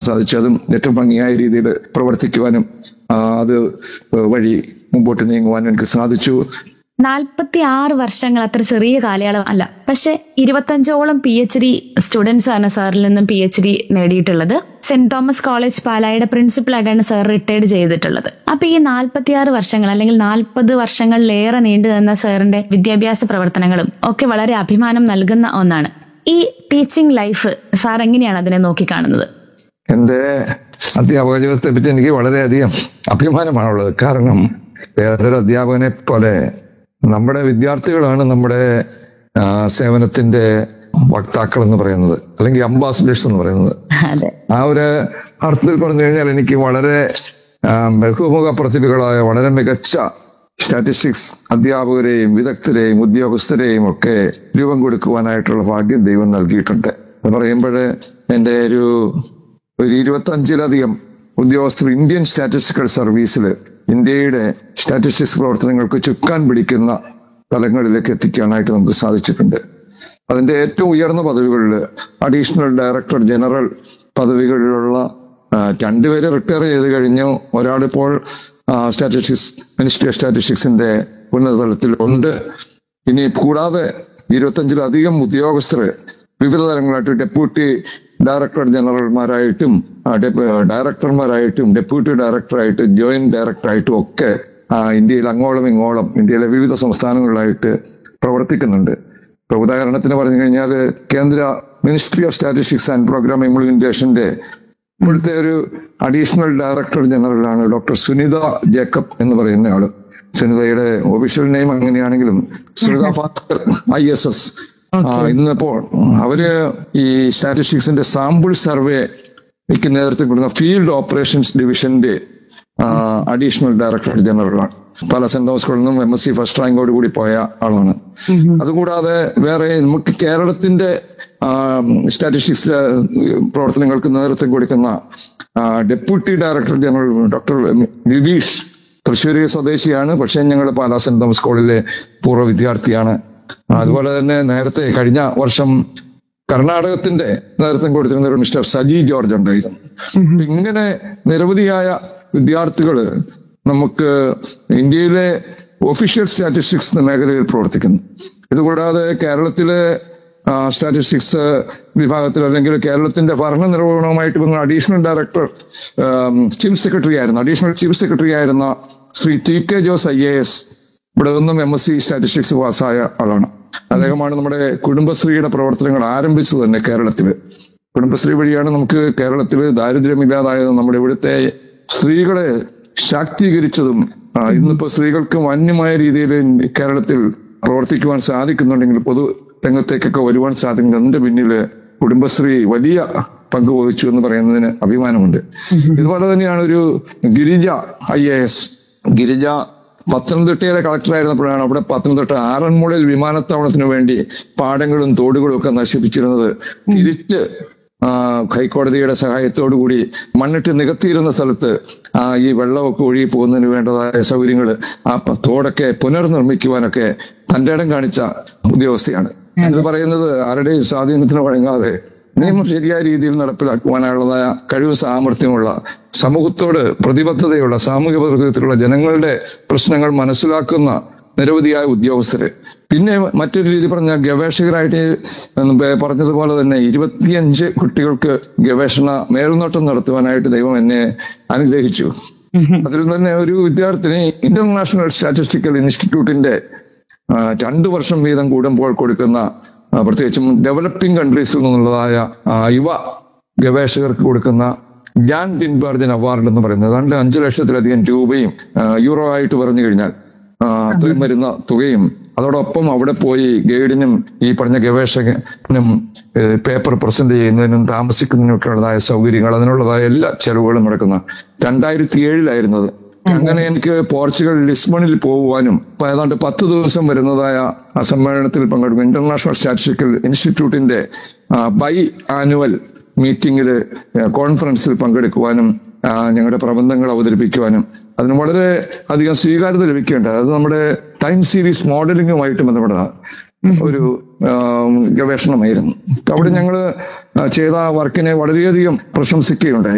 സാധിച്ചു അതും ഏറ്റവും ഭംഗിയായ രീതിയിൽ പ്രവർത്തിക്കുവാനും ആ, അത് വഴി മുമ്പോട്ട് നീങ്ങുവാനും എനിക്ക് സാധിച്ചു നാൽപ്പത്തി ആറ് വർഷങ്ങൾ അത്ര ചെറിയ കാലയളവ് അല്ല പക്ഷെ ഇരുപത്തഞ്ചോളം പി എച്ച് ഡി സ്റ്റുഡൻസ് ആണ് സാറിൽ നിന്നും പി എച്ച് ഡി നേടിയിട്ടുള്ളത് സെന്റ് തോമസ് കോളേജ് പാലായുടെ പ്രിൻസിപ്പലായിട്ടാണ് സാർ റിട്ടയർഡ് ചെയ്തിട്ടുള്ളത് അപ്പൊ ഈ നാൽപ്പത്തിയാറ് വർഷങ്ങൾ അല്ലെങ്കിൽ നാൽപ്പത് വർഷങ്ങളിലേറെ നീണ്ടു നിന്ന സാറിന്റെ വിദ്യാഭ്യാസ പ്രവർത്തനങ്ങളും ഒക്കെ വളരെ അഭിമാനം നൽകുന്ന ഒന്നാണ് ഈ ടീച്ചിങ് ലൈഫ് സാർ എങ്ങനെയാണ് അതിനെ നോക്കിക്കാണുന്നത് എൻ്റെ അധ്യാപക ജീവിതത്തെ പറ്റി എനിക്ക് വളരെയധികം അഭിമാനമാണുള്ളത് കാരണം ഏതൊരു അധ്യാപകനെ പോലെ നമ്മുടെ വിദ്യാർത്ഥികളാണ് നമ്മുടെ ആ, സേവനത്തിന്റെ വക്താക്കൾ എന്ന് പറയുന്നത് അല്ലെങ്കിൽ അംബാസിഡേഴ്സ് എന്ന് പറയുന്നത് അതെ ആ ഒരു അർത്ഥത്തിൽ പറഞ്ഞു കഴിഞ്ഞാൽ എനിക്ക് വളരെ ആ, ബഹുമുഖ പ്രതിഭകളായ വളരെ മികച്ച സ്റ്റാറ്റിസ്റ്റിക്സ് അധ്യാപകരെയും വിദഗ്ധരെയും ഉദ്യോഗസ്ഥരെയും ഒക്കെ രൂപം കൊടുക്കുവാനായിട്ടുള്ള ഭാഗ്യം ദൈവം നൽകിയിട്ടുണ്ട് എന്ന് പറയുമ്പോൾ എൻ്റെ ഒരു ഒരു ഇരുപത്തഞ്ചിലധികം ഉദ്യോഗസ്ഥർ ഇന്ത്യൻ സ്റ്റാറ്റിസ്റ്റിക്കൽ സർവീസിൽ ഇന്ത്യയുടെ സ്റ്റാറ്റിസ്റ്റിക്സ് പ്രവർത്തനങ്ങൾക്ക് ചുക്കാൻ പിടിക്കുന്ന തലങ്ങളിലേക്ക് എത്തിക്കാനായിട്ട് നമുക്ക് സാധിച്ചിട്ടുണ്ട് അതിന്റെ ഏറ്റവും ഉയർന്ന പദവികളിൽ അഡീഷണൽ ഡയറക്ടർ ജനറൽ പദവികളിലുള്ള ആ, രണ്ടുപേര് റിട്ടയർ ചെയ്ത് കഴിഞ്ഞു ഒരാളിപ്പോൾ സ്റ്റാറ്റിസ്റ്റിക്സ് മിനിസ്ട്രി ഓഫ് സ്റ്റാറ്റിസ്റ്റിക്സിന്റെ ഉന്നത തലത്തിൽ ഉണ്ട് ഇനി കൂടാതെ ഇരുപത്തഞ്ചിലധികം ഉദ്യോഗസ്ഥർ വിവിധ തലങ്ങളായിട്ട് ഡെപ്യൂട്ടി ഡയറക്ടർ ജനറൽമാരായിട്ടും ആ, ഡെപ്- ഡയറക്ടർമാരായിട്ടും ഡെപ്യൂട്ടി ഡയറക്ടറായിട്ട് ജോയിന്റ് ഡയറക്ടറായിട്ടും ഒക്കെ ആ, ഇന്ത്യയിൽ അങ്ങോളം ഇങ്ങോളം ഇന്ത്യയിലെ വിവിധ സംസ്ഥാനങ്ങളിലായിട്ട് പ്രവർത്തിക്കുന്നുണ്ട് ഇപ്പൊ ഉദാഹരണത്തിന് പറഞ്ഞു കഴിഞ്ഞാൽ കേന്ദ്ര ministry of statistics and programme ഇംപ്ലിമെന്റേഷന്റെ ഇവിടുത്തെ ഒരു അഡീഷണൽ ഡയറക്ടർ ജനറലാണ് ഡോക്ടർ സുനിത ജേക്കബ് എന്ന് പറയുന്ന ആള് സുനിതയുടെ ഒഫീഷ്യൽ നെയിം അങ്ങനെയാണെങ്കിലും Sunitha Bhaskar I S S ഇന്നിപ്പോൾ അവര് ഈ സ്റ്റാറ്റിസ്റ്റിക്സിന്റെ സാമ്പിൾ സർവേക്ക് നേതൃത്വം കൊടുക്കുന്ന ഫീൽഡ് ഓപ്പറേഷൻസ് ഡിവിഷന്റെ അഡീഷണൽ ഡയറക്ടർ ജനറലാണ് പല സെന്റ് തോമസ് കോളേജിൽ നിന്നും എം എസ് സി ഫസ്റ്റ് റാങ്കോട് കൂടി പോയ ആളാണ് അതുകൂടാതെ വേറെ നമുക്ക് കേരളത്തിന്റെ സ്റ്റാറ്റിസ്റ്റിക്സ് പ്രവർത്തനങ്ങൾക്ക് നേതൃത്വം കൊടുക്കുന്ന ആ, deputy director general doctor Vivish Thrissur സ്വദേശിയാണ് പക്ഷേ ഞങ്ങൾ പാലാ സെന്റ് തോമസ് കോളേജിലെ പൂർവ്വ വിദ്യാർത്ഥിയാണ് അതുപോലെ തന്നെ നേരത്തെ കഴിഞ്ഞ വർഷം കർണാടകത്തിന്റെ നേതൃത്വം കൊടുത്തിരുന്ന ഒരു മിസ്റ്റർ സജി ജോർജ് ഉണ്ടായിരുന്നു അപ്പൊ ഇങ്ങനെ നിരവധിയായ വിദ്യാർത്ഥികള് നമുക്ക് ഇന്ത്യയിലെ ഒഫീഷ്യൽ സ്റ്റാറ്റിസ്റ്റിക്സ് മേഖലയിൽ പ്രവർത്തിക്കുന്നു ഇതുകൂടാതെ കേരളത്തിലെ ആ, സ്റ്റാറ്റിസ്റ്റിക്സ് വിഭാഗത്തിൽ അല്ലെങ്കിൽ കേരളത്തിന്റെ ഭരണ നിർവഹണവുമായിട്ട് വന്ന അഡീഷണൽ ഡയറക്ടർ ആം, ചീഫ് സെക്രട്ടറി ആയിരുന്നു അഡീഷണൽ ചീഫ് സെക്രട്ടറി ആയിരുന്ന Shri T K Jose I A S ഇവിടെ നിന്നും എം എസ് സി സ്റ്റാറ്റിസ്റ്റിക്സ് പാസ്സായ ആളാണ് അദ്ദേഹമാണ് നമ്മുടെ കുടുംബശ്രീയുടെ പ്രവർത്തനങ്ങൾ ആരംഭിച്ചത് തന്നെ കേരളത്തില് കുടുംബശ്രീ വഴിയാണ് നമുക്ക് കേരളത്തിൽ ദാരിദ്ര്യമില്ലാതായത് നമ്മുടെ ഇവിടുത്തെ സ്ത്രീകളെ ശാക്തീകരിച്ചതും ആ, ഇന്നിപ്പോ സ്ത്രീകൾക്ക് വന്യമായ രീതിയിൽ കേരളത്തിൽ പ്രവർത്തിക്കുവാൻ സാധിക്കുന്നുണ്ടെങ്കിൽ പൊതു രംഗത്തേക്കൊക്കെ വരുവാൻ സാധിക്കുന്നത് അതിന്റെ പിന്നില് കുടുംബശ്രീ വലിയ പങ്ക് വഹിച്ചു എന്ന് പറയുന്നതിന് അഭിമാനമുണ്ട് ഇതുപോലെ തന്നെയാണ് ഒരു Girija I A S Girija പത്തനംതിട്ടയിലെ കളക്ടറായിരുന്നപ്പോഴാണ് അവിടെ പത്തനംതിട്ട ആറന്മുളയിൽ വിമാനത്താവളത്തിന് വേണ്ടി പാടങ്ങളും തോടുകളും ഒക്കെ നശിപ്പിച്ചിരുന്നത് തിരിച്ച് ആ, ഹൈക്കോടതിയുടെ സഹായത്തോടു കൂടി മണ്ണിട്ട് നികത്തിയിരുന്ന സ്ഥലത്ത് ആ, ഈ വെള്ളമൊക്കെ ഒഴുകി പോകുന്നതിന് വേണ്ടതായ സൗകര്യങ്ങൾ ആ പ- തോടൊക്കെ പുനർനിർമ്മിക്കുവാനൊക്കെ തന്റെ ഇടം കാണിച്ച ഉദ്യോഗസ്ഥയാണ് ഇത് പറയുന്നത് ആരുടെയും സ്വാധീനത്തിന് വഴങ്ങാതെ നിയമം ശരിയായ രീതിയിൽ നടപ്പിലാക്കുവാനുള്ളതായ കഴിവ് സാമർഥ്യമുള്ള സമൂഹത്തോട് പ്രതിബദ്ധതയുള്ള സാമൂഹിക പ്രതിബദ്ധതയുള്ള ജനങ്ങളുടെ പ്രശ്നങ്ങൾ മനസ്സിലാക്കുന്ന നിരവധിയായ ഉദ്യോഗസ്ഥര് പിന്നെ മറ്റൊരു രീതി പറഞ്ഞ ഗവേഷകരായിട്ട് മുമ്പേ പറഞ്ഞതുപോലെ തന്നെ ഇരുപത്തിയഞ്ച് കുട്ടികൾക്ക് ഗവേഷണ മേൽനോട്ടം നടത്തുവാനായിട്ട് ദൈവം എന്നെ അനുഗ്രഹിച്ചു അതിൽ തന്നെ ഒരു വിദ്യാർത്ഥിനി ഇന്റർനാഷണൽ സ്റ്റാറ്റിസ്റ്റിക്കൽ ഇൻസ്റ്റിറ്റ്യൂട്ടിന്റെ ആ, രണ്ടു വർഷം വീതം കൂടുമ്പോൾ കൊടുക്കുന്ന ആ, പ്രത്യേകിച്ചും ഡെവലപ്പിംഗ് കൺട്രീസിൽ നിന്നുള്ളതായ ആ, യുവ ഗവേഷകർക്ക് കൊടുക്കുന്ന ജാൻ ഡിൻബാർജൻ അവാർഡ് എന്ന് പറയുന്നത് ഏതാണ്ട് അഞ്ചു ലക്ഷത്തിലധികം രൂപയും ആ, യൂറോ ആയിട്ട് പറഞ്ഞു കഴിഞ്ഞാൽ ആ, അത്രയും വരുന്ന തുകയും അതോടൊപ്പം അവിടെ പോയി ഗൈഡിനും ഈ പറഞ്ഞ ഗവേഷകനും ഏഹ്, പേപ്പർ പ്രസന്റ് ചെയ്യുന്നതിനും താമസിക്കുന്നതിനും ഒക്കെ ഉള്ളതായ സൗകര്യങ്ങൾ അതിനുള്ളതായ എല്ലാ ചെലവുകളും നടക്കുന്ന രണ്ടായിരത്തി ഏഴിലായിരുന്നത് അങ്ങനെ എനിക്ക് പോർച്ചുഗൽ ലിസ്ബണിൽ പോകുവാനും ഇപ്പൊ ഏതാണ്ട് പത്ത് ദിവസം വരുന്നതായ ആ സമ്മേളനത്തിൽ പങ്കെടുക്കും ഇന്റർനാഷണൽ സ്റ്റാറ്റിസ്റ്റിക്കൽ ഇൻസ്റ്റിറ്റ്യൂട്ടിന്റെ ബൈ ആനുവൽ മീറ്റിംഗിൽ കോൺഫറൻസിൽ പങ്കെടുക്കുവാനും ആ, ഞങ്ങളുടെ പ്രബന്ധങ്ങൾ അവതരിപ്പിക്കുവാനും അതിന് വളരെ അധികം സ്വീകാര്യത ലഭിക്കേണ്ടത് അത് നമ്മുടെ ടൈം സീരീസ് മോഡലിംഗുമായിട്ട് ബന്ധപ്പെട്ട ഒരു ആ, ഗവേഷണമായിരുന്നു അവിടെ ഞങ്ങൾ ചെയ്ത വർക്കിനെ വളരെയധികം പ്രശംസിക്കുകയുണ്ടായി